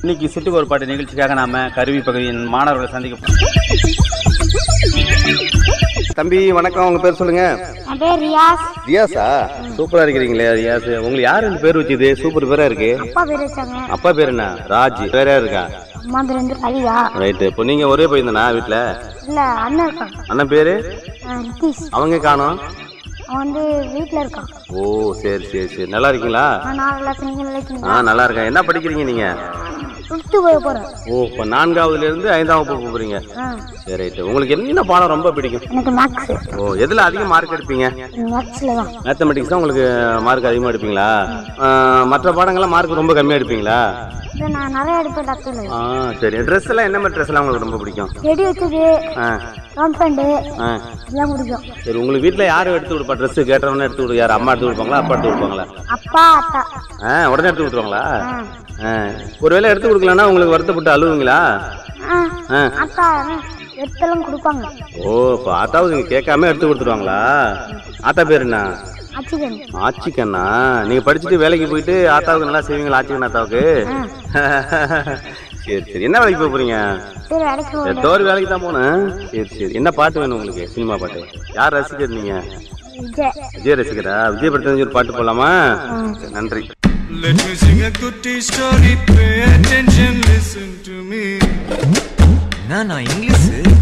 இன்னைக்கு சிட்டுக்கு ஒரு பாட்டு நிகழ்ச்சிக்காக நாம கருவி பகுதியின் மாணவர்களை சந்திக்க போறோம். தம்பி வணக்கம் உங்க பேர் சொல்லுங்க என் பேர் ரியாஸ் ரியாஸா சூப்பரா இருக்கிறீங்களே ரியாஸ் உங்களுக்கு யாரு இந்த பேர் வச்சது சூப்பர் பேரா இருக்கு அப்பா பேர் வச்சாங்க அப்பா பேர் என்ன ராஜ் வேற யார் இருக்கா அம்மா பேர் வந்து கவிதா ரைட்டு இப்போ நீங்க ஒரே பையன் தானா வீட்டுல இல்ல அண்ணன் இருக்கான் அண்ணன் பேரு அஹ் ரித்தீஷ் அவங்க காணோம் அவன் வந்து வீட்ல இருக்கான் ஓ சரி சரி சரி நல்லா இருக்கீங்களா நான் நாலு கிளாஸ் நீங்க நினைக்கிறீங்க ஆ நல்லா இருக்கேன் என்ன படிக்கிறீங்க நீங்க ஃபிஃப்த்து போய் போறேன் ஓ இப்போ நான்காவதுல இருந்து ஐந்தாம் வகுப்பு போறீங்க ஆ சரி ரைட்டு உங்களுக்கு என்ன பாடம் ரொம்ப பிடிக்கும் எனக்கு மேக்ஸ் ஓ எதுல அதிக மார்க் எடுப்பீங்க மேக்ஸ்ல தான் மேத்தமெட்டிக்ஸ் தான் உங்களுக்கு மார்க் அதிகமாக எடுப்பீங்களா ஆ, மற்ற பாடங்கள்லாம் மார்க் ரொம்ப கம்மியாக எடுப்பீங்களா இதை நான் நிறைய எடுப்பேன் டக்குல ஆ சரி ட்ரெஸ் எல்லாம் என்ன மாதிரி ட்ரெஸ் எல்லாம் உங்களுக்கு ரொம்ப பிடிக்கும் வெடி வச்சது ஆ ராம் பேண்டு ஆ எல்லாம் பிடிக்கும் சரி உங்களுக்கு வீட்டில் யார் எடுத்து கொடுப்பா ட்ரெஸ் கேட்டவொடனே எடுத்து கொடு யார் அம்மா எடுத்து கொடுப்பாங்களா அப்பா எடுத்து கொடுப்பாங்களா அப்பா அத்தா ஆ உடனே எடுத்து கொடுத்துருவாங்களா ஆ ஆ ஒருவேளை எடுத்து கொடுக்கலன்னா உங்களுக்கு வருத்தப்பட்டு அழுவுங்களா ஆ ஆ அத்தா எடுத்தெல்லாம் கொடுப்பாங்க ஓ இப்போ ஆத்தாவது நீங்கள் கேட்காம எடுத்து கொடுத்துருவாங்களா ஆத்தா பேர் என்ன அச்சிக்கன் ஆச்சிக்கண்ணா நீங்கள் படிச்சுட்டு வேலைக்கு போயிட்டு ஆத்தாவுக்கு நல்லா செய்வீங்களா ஆச்சிக்கண்ணா ஆத்தாவுக்கு சரி சரி என்ன வேலைக்கு போக போறீங்க சரி அடைக்க ஏதோ ஒரு வேலைக்கு தான் போனேன் சரி சரி என்ன பாட்டு வேணும் உங்களுக்கு சினிமா பாட்டு யார் ரசிகர் நீங்க விஜய் விஜய் ரசிகரா விஜய் படத்துல இருந்து ஒரு பாட்டு போடலாமா சரி, நன்றி Let me sing a goody story. Pay attention, listen to me. நான் இங்கிலீஷ்